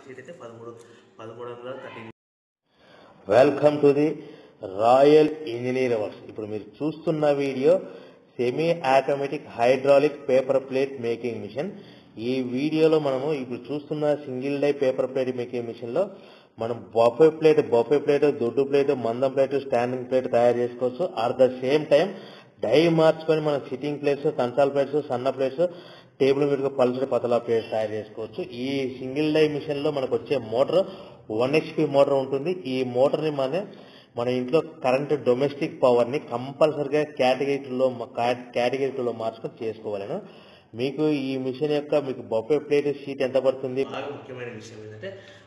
sheet అయితే పదమూడు పదమూడు వందల thirty welcome to the royal engineer works ఇప్పుడు మీరు చూస్తున్న video semi automatic hydraulic paper plate making machine ఈ వీడియోలో మనము ఇప్పుడు చూస్తున్న single die paper plate making machine లో మనం బఫే ప్లేట్ బఫే ప్లేట్ దొడ్డు ప్లేట్ మందం ప్లేట్ స్టాండింగ్ ప్లేట్ తయారు చేసుకోవచ్చు at the same time die మార్చుకొని మనం సిట్టింగ్ ప్లేట్స్ కంచాల ప్లేట్స్ సన్న ప్లేట్స్ టేబుల్ మీద పల్చడి పతలా ప్లేట్స్ తయారు చేసుకోవచ్చు ఈ సింగిల్ డై మిషన్ లో మనకు వచ్చే మోటార్ వన్ హెచ్పి మోటార్ ఉంటుంది ఈ మోటార్ ని మన మన ఇంట్లో కరెంట్ డొమెస్టిక్ పవర్ ని కంపల్సరిగా కేటగిరీలో కేటగిరీలో మార్చుకొని చేసుకోవాలను మీకు ఈ మిషన్ యొక్క మీకు బొఫే ప్లేట్ షీట్ ఎంత పడుతుంది బాగా ముఖ్యమైన విషయం ఏంటంటే